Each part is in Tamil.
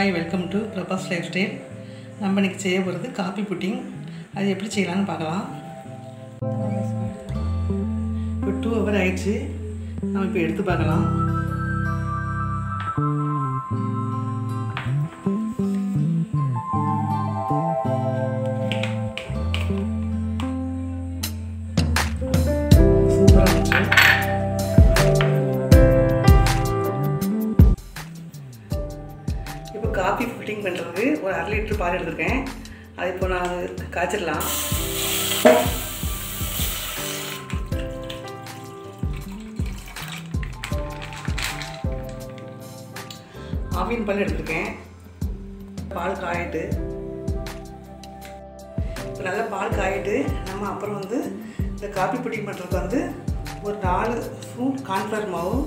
hi welcome to Prabhas life style நம்ம இன்றைக்கி செய்ய போகிறது காப்பி புட்டிங் அது எப்படி செய்யலாம்னு பார்க்கலாம் இப்போ டூ ஹவர் ஆயிடுச்சு நம்ம இப்போ எடுத்து பார்க்கலாம் சூப்பராக இருந்துச்சு இப்போ காஃபி புட்டிங் பண்ணுறது ஒரு அரை லிட்டர் பால் எடுத்திருக்கேன் அது இப்போ நான் அது காய்ச்சிடலாம் ஆவின் பால் எடுத்திருக்கேன் பால் காயிட்டு இப்போ நல்லா பால் காயிட்டு நம்ம அப்புறம் வந்து இந்த காஃபி புட்டிங் பண்ணுறதுக்கு வந்து ஒரு நாலு ஸ்பூன் கார்ன்ஃப்ளவர் மாவு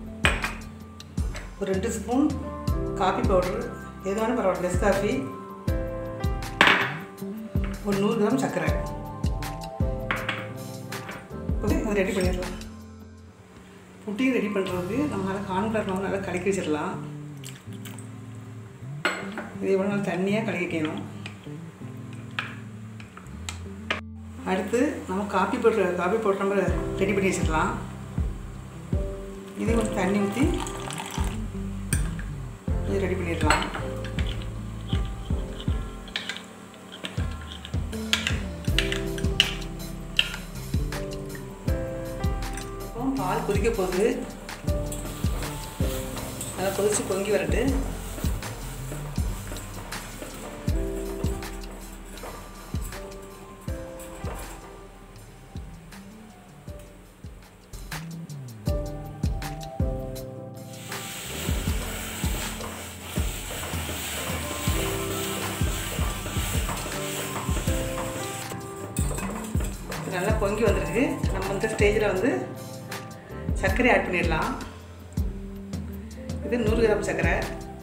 ஒரு ரெண்டு ஸ்பூன் காஃபி பவுடர் எதுவான பரவாயில்ல நெஸ் காஃபி ஒரு நூறு கிராம் சர்க்கரை ஓகே அதை ரெடி பண்ணிடலாம் புட்டிங் ரெடி பண்ணுறதுக்கு நம்ம நல்லா கார்ன்ஃப்ளவர் மாவு நல்லா கலக்கி வச்சிடலாம் இது எவ்வளோ நாள் தண்ணியாக கலக்கிக்கணும் அடுத்து நம்ம காப்பி பவுடர் காப்பி பவுடர் நம்ம ரெடி பண்ணி வச்சிடலாம் இது கொஞ்சம் தண்ணி ஊற்றி இது ரெடி பண்ணிடலாம் இப்போ பால் கொதிக்க போகுது நல்லா கொதிச்சு பொங்கி வரட்டு இது நல்லா பொங்கி வந்திருக்கு நம்ம இந்த ஸ்டேஜில் வந்து சர்க்கரை ஆட் பண்ணிடலாம் இது நூறு கிராம் சர்க்கரை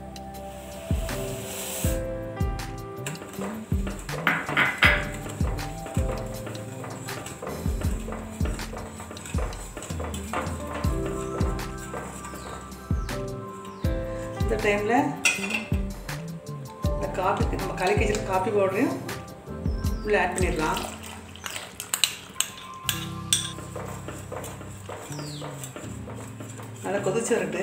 இந்த டைமில் இந்த காஃபி நம்ம கலக்கி வச்சிருக்க காஃபி பவுடரையும் உள்ளே ஆட் பண்ணிடலாம் நல்லா கொதிச்சு வரட்டு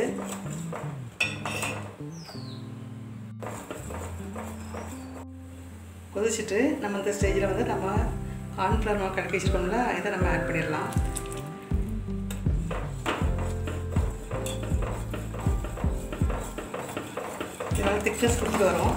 கொதிச்சுட்டு நம்ம இந்த ஸ்டேஜில் வந்து நம்ம கார்ன்ஃப்ளவர் மாவு கலக்கி வச்சுருக்கோம்ல இதை நம்ம ஆட் பண்ணிடலாம் இதனால் திக்னஸ் கொடுத்துட்டு வரும்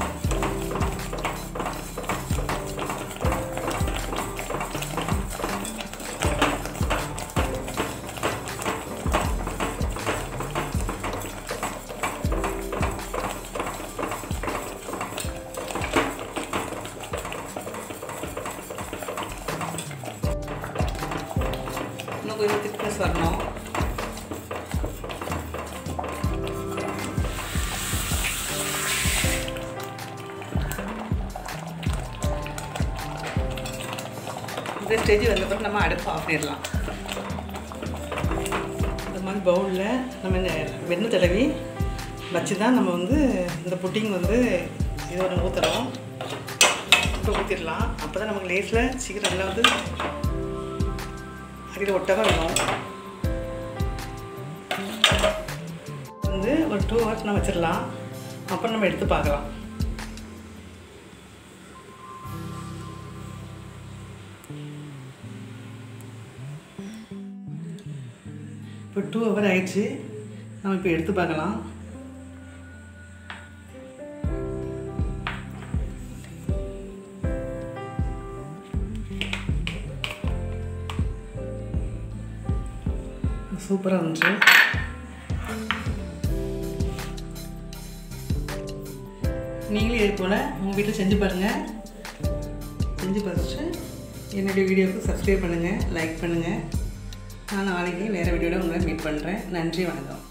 இன்னும் கொஞ்சம் திக்னஸ் வரணும் இந்த ஸ்டேஜ் வந்த பிறகு நம்ம அடுப்பு ஆஃப் பண்ணிடலாம் இந்த மாதிரி பவுலில் நம்ம இந்த வெண்ணெய் தடவி வச்சு தான் நம்ம வந்து இந்த புட்டிங் வந்து இது ஒன்று ஊற்றுறோம் இப்போ ஊற்றிடலாம் அப்போ தான் நமக்கு லேஸில் சீக்கிரம் நல்லா வந்து அடியில் ஒட்டமாக வேணும் வந்து ஒரு டூ ஹவர்ஸ் நம்ம வச்சிடலாம் அப்புறம் நம்ம எடுத்து பார்க்கலாம் இப்போ டூ ஹவர் ஆயிடுச்சு நம்ம இப்போ எடுத்து பார்க்கலாம் சூப்பராக இருந்துச்சு நீங்களும் இது போல் உங்கள் வீட்டில் செஞ்சு பாருங்கள் செஞ்சு பார்த்துட்டு என்னுடைய வீடியோவுக்கு சப்ஸ்கிரைப் பண்ணுங்கள் லைக் பண்ணுங்கள் நான் நாளைக்கு வேறு வீடியோவில் உங்களை மீட் பண்ணுறேன் நன்றி வணக்கம்